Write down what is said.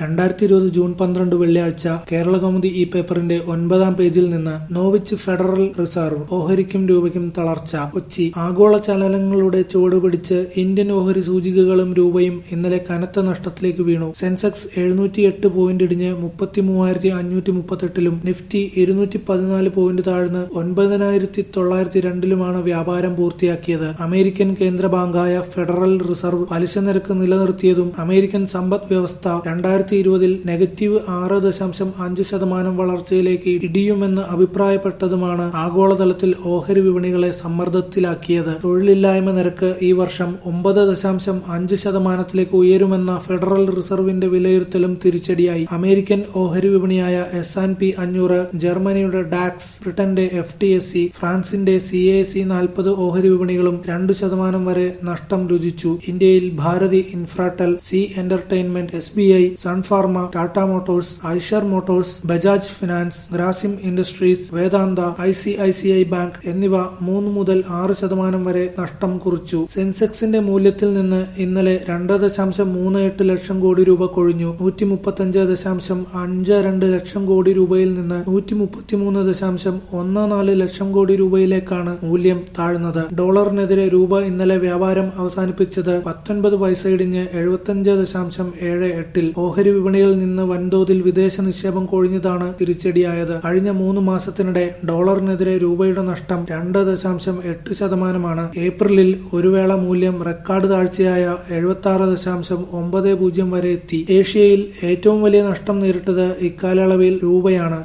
രണ്ടായിരത്തി ഇരുപത് ജൂൺ പന്ത്രണ്ട് വെള്ളിയാഴ്ച കേരള കൗമുദി ഈ പേപ്പറിന്റെ ഒൻപതാം പേജിൽ നിന്ന് നോവിച്ച് ഫെഡറൽ റിസർവ് ഓഹരിക്കും രൂപയ്ക്കും തളർച്ച കൊച്ചി ആഗോള ചലനങ്ങളുടെ ചുവടുപിടിച്ച് ഇന്ത്യൻ ഓഹരി സൂചികകളും രൂപയും ഇന്നലെ കനത്ത നഷ്ടത്തിലേക്ക് വീണു സെൻസെക്സ് എഴുന്നൂറ്റി എട്ട് പോയിന്റ് ഇടിഞ്ഞ് മുപ്പത്തി മൂവായിരത്തി അഞ്ഞൂറ്റി മുപ്പത്തെട്ടിലും നിഫ്റ്റി ഇരുന്നൂറ്റി പതിനാല് പോയിന്റ് താഴ്ന്ന് ഒൻപതിനായിരത്തി തൊള്ളായിരത്തി രണ്ടിലുമാണ് വ്യാപാരം പൂർത്തിയാക്കിയത് അമേരിക്കൻ കേന്ദ്ര ബാങ്കായ ഫെഡറൽ റിസർവ് പലിശ നിരക്ക് നിലനിർത്തിയതും അമേരിക്കൻ സമ്പദ് വ്യവസ്ഥ രണ്ടായിരത്തി ഇരുപതിൽ നെഗറ്റീവ് ആറ് ദശാംശം അഞ്ച് ശതമാനം വളർച്ചയിലേക്ക് ഇടിയുമെന്ന് അഭിപ്രായപ്പെട്ടതുമാണ് ആഗോളതലത്തിൽ ഓഹരി വിപണികളെ സമ്മർദ്ദത്തിലാക്കിയത് തൊഴിലില്ലായ്മ നിരക്ക് ഈ വർഷം ഒമ്പത് ദശാംശം അഞ്ച് ശതമാനത്തിലേക്ക് ഉയരുമെന്ന ഫെഡറൽ റിസർവിന്റെ വിലയിരുത്തലും തിരിച്ചടിയായി അമേരിക്കൻ ഓഹരി വിപണിയായ എസ് ആൻഡ് പി അഞ്ഞൂറ് ജർമ്മനിയുടെ ഡാക്സ് ബ്രിട്ടന്റെ എഫ് ടി എസ് സി ഫ്രാൻസിന്റെ സി എ സി നാൽപ്പത് ഓഹരി വിപണികളും രണ്ടു ശതമാനം വരെ നഷ്ടം രുചിച്ചു ഇന്ത്യയിൽ Bharti Infratel Zee Entertainment S B I Sun Pharma Tata Motors Eicher Motors Bajaj Finance Grasim Industries Vedanta I C I C I bank എന്നിവ മൂന്ന് മുതൽ ആറ് ശതമാനം വരെ നഷ്ടം കുറിച്ചു സെൻസെക്സിന്റെ മൂല്യത്തിൽ നിന്ന് ഇന്നലെ രണ്ട് ദശാംശം മൂന്ന് എട്ട് ലക്ഷം കോടി രൂപ കൊഴിഞ്ഞു നൂറ്റി മുപ്പത്തഞ്ച് ദശാംശം അഞ്ച് രണ്ട് ലക്ഷം കോടി രൂപയിൽ നിന്ന് നൂറ്റി മുപ്പത്തിമൂന്ന് ദശാംശം ഒന്ന് നാല് ലക്ഷം കോടി രൂപയിലേക്കാണ് മൂല്യം താഴ്ന്നത് ഡോളറിനെതിരെ രൂപ ഇന്നലെ വ്യാപാരം അവസാനിപ്പിച്ചത് പത്തൊൻപത് പൈസ ഇടിഞ്ഞ് എഴുപത്തഞ്ച് ദശാംശം ഏഴ് എട്ടിൽ ഓഹരി വിപണിയിൽ നിന്ന് വൻതോതിൽ വിദേശ നിക്ഷേപം കൊഴിഞ്ഞതാണ് തിരിച്ചടിയായത് കഴിഞ്ഞ മൂന്ന് മാസത്തിനിടെ ഡോളറിനെതിരെ രൂപയുടെ നഷ്ടം രണ്ട് ദശാംശം എട്ട് ശതമാനമാണ് ഏപ്രിലിൽ ഒരു വേള മൂല്യം റെക്കോർഡ് താഴ്ചയായ എഴുപത്തി ആറ് ദശാംശം ഒമ്പത് പൂജ്യം വരെ എത്തി ഏഷ്യയിൽ ഏറ്റവും വലിയ നഷ്ടം നേരിട്ടത് ഇക്കാലയളവിൽ രൂപയാണ്